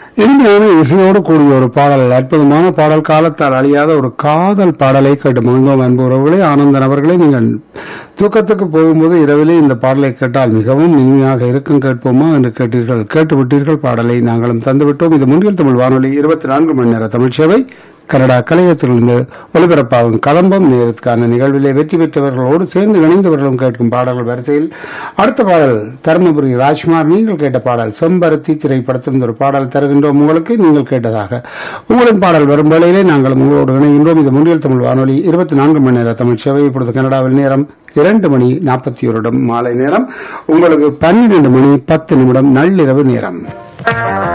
இனிமையான இசையோடு கூடிய ஒரு பாடல் அற்புதமான பாடல் காலத்தால் அழியாத ஒரு காதல் பாடலை கேட்டு மகிழ்ந்தோம் அன்பு உறவுகளே ஆனந்தன் அவர்களே நீங்கள் தூக்கத்துக்கு போகும்போது இரவிலே இந்த பாடலை கேட்டால் மிகவும் இனிமையாக இருக்கும் கேட்போமா என்று கேட்டீர்கள் கேட்டு விட்டீர்கள் பாடலை நாங்களும் தந்துவிட்டோம் இது முன்னில் தமிழ் வானொலி இருபத்தி நான்கு மணி நேர தமிழ் சேவை கனடா கலையத்திலிருந்து ஒலிபரப்பாகும் கலம்பம் நேரத்துக்கான நிகழ்விலே வெற்றி பெற்றவர்களோடு சேர்ந்து இணைந்தவர்களும் கேட்கும் பாடல்கள் வரிசையில் அடுத்த பாடல் தருமபுரி ராஜ்குமார் நீங்கள் கேட்ட பாடல் செம்பருத்தி திரைப்படத்திலிருந்து ஒரு பாடல் தருகின்றோம் உங்களுக்கு நீங்கள் கேட்டதாக உங்களின் பாடல் வரும் வேளையிலே நாங்கள் உங்களோடு இணைகின்றோம் இது முன்னில் தமிழ் வானொலி இருபத்தி நான்கு மணி நேர தமிழ் சேவை இப்பொழுது கனடாவில் நேரம் இரண்டு மணி நாற்பத்தி ஒரு மாலை நேரம் உங்களுக்கு பன்னிரண்டு மணி பத்து நிமிடம் நள்ளிரவு நேரம்